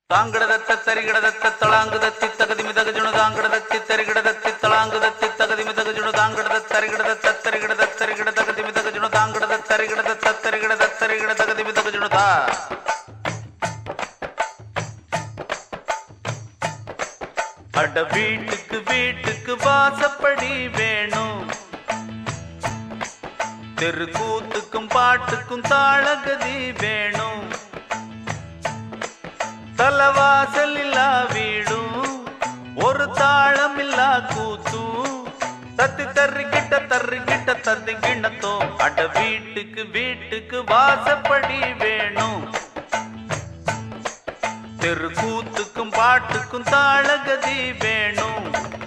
தாங்கிடதத்த தரிகிடதத்த தளாங்குதத்தி தகதிமி தகஜுணு தாங்கிடதத்தி தரிகிடதத்தி தளாங்குதத்தி தகதிமி தகஜுணு தாங்கிடத தரிகிடதத்த தரிகிடத தரிகிட தகதிமி தகஜுணு தாங்கிடத தரிகிடதத்த தரிகிடத தரிகிட தகதிமி தகஜுணு தா அட வீட்டுக்கு வீட்டுக்கு வாசப்படி வேணும் தெருக்கூத்துக்கும் பாட்டுக்கும் தாளகதி வேணும் தலவாசல் இல்லா வீடும் ஒரு தாளம் இல்லா கூத்தும் தத்தி தர்றிக்கிட்ட தர்றிக்கிட்ட தத்தி கிண்ணத்தோ அட வீட்டுக்கு வீட்டுக்கு வாசப்படி வேணும் தெருக்கூத்துக்கும் பாட்டுக்கும் தாளகதி வேணும்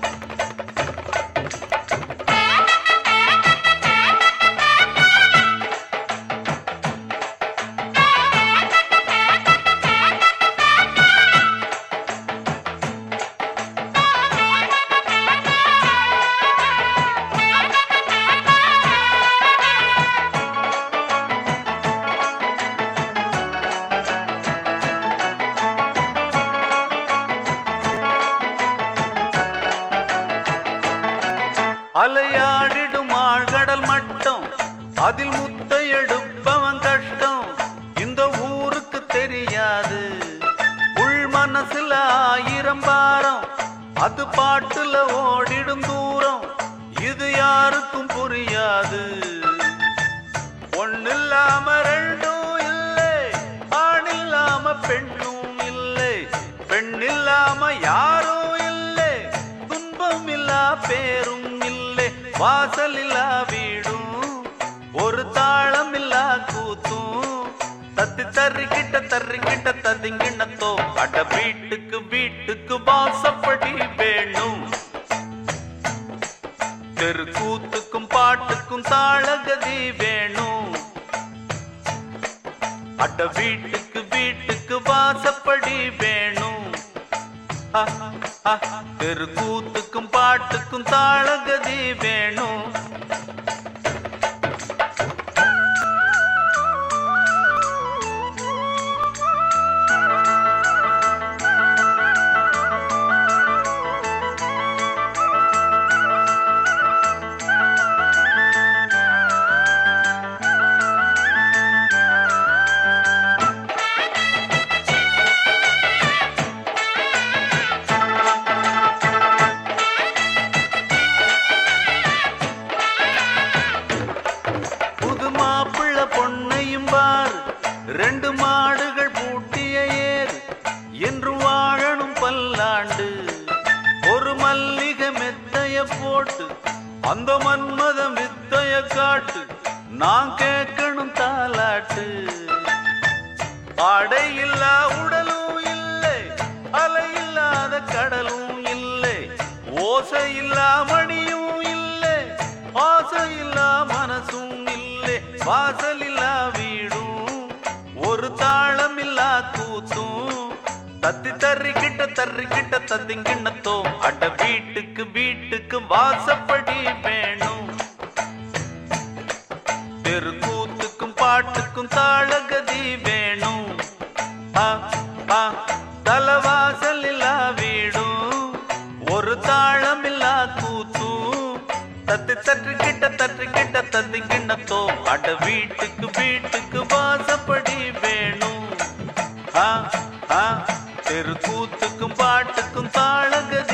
அலையாடிடும் ஆழ்கடல் மட்டம் அதில் முத்தை எடுப்பவன் கஷ்டம் இந்த ஊருக்கு தெரியாது உள் மனசுல ஆயிரம் பாரம் அது பாட்டுல ஓடிடும் தூரம் இது யாருக்கும் புரியாது ஒண்ணில்லாம ரெண்டும் இல்லை ஆண் இல்லாம பெண்ணும் இல்லை பெண் இல்லாம யாரும் இல்லை துன்பம் இல்லா பேரும் இல்லை வாசல் இல்லா வீடும் ஒரு தாளம் இல்லா கூத்தும் தத்தி தர்றிக்கிட்ட தர்றிக்கிட்ட ததிங்கிண்ணத்தோ அட வீட்டுக்கு வீட்டுக்கு வாசப்படி வேணும் தெருக்கூத்துக்கும் பாட்டுக்கும் தாளகதி வேணும் அட வீட்டுக்கு வீட்டுக்கு வாசப்படி வேணும் அ, அ, தெருக்கூத்துக்கும் பாட்டுக்கும் தாளகதி வேணும் புது மாப்பிள்ள பொன்னையும் பார் ரெண்டு மாடுகள் பூட்டிய ஏர் என்று வாழணும் பல்லாண்டு ஒரு மல்லிகை மெத்தைய போட்டு அந்த மன்மத வித்தைய காட்டு நான் கேட்கணும் தாலாட்டு ஆடை இல்லா உடலும் இல்லை அலை இல்லாத கடலும் இல்லை ஓசை இல்லா மணியும் இல்லை ஆசை இல்லா மனசும் இல்லை வாசல் இல்லா வீடும் ஒரு தாளம் இல்லா கூத்தும் தத்தி தர்றிக்கிட்ட தர்றிக்கிட்ட தத்திங்கிண்ணத்தோ அட வீட்டுக்கு வீட்டுக்கு வாசப்படி வேணும் தெருக்கூத்துக்கும் பாட்டுக்கும் தாளகதி வேணும் ஆ, ஆ, தலவாசல் இல்லா வீடும் ஒரு தாளம் இல்லா கூத்தும் தத்து தட்டு கிட்ட தட்டு கிட்ட தத்து கிண்ணத்தோ அட வீட்டுக்கு வீட்டுக்கு வாசப்படி வேணும் ஆ, ஆ, தெருக்கூத்துக்கும் பாட்டுக்கும் தாளகதி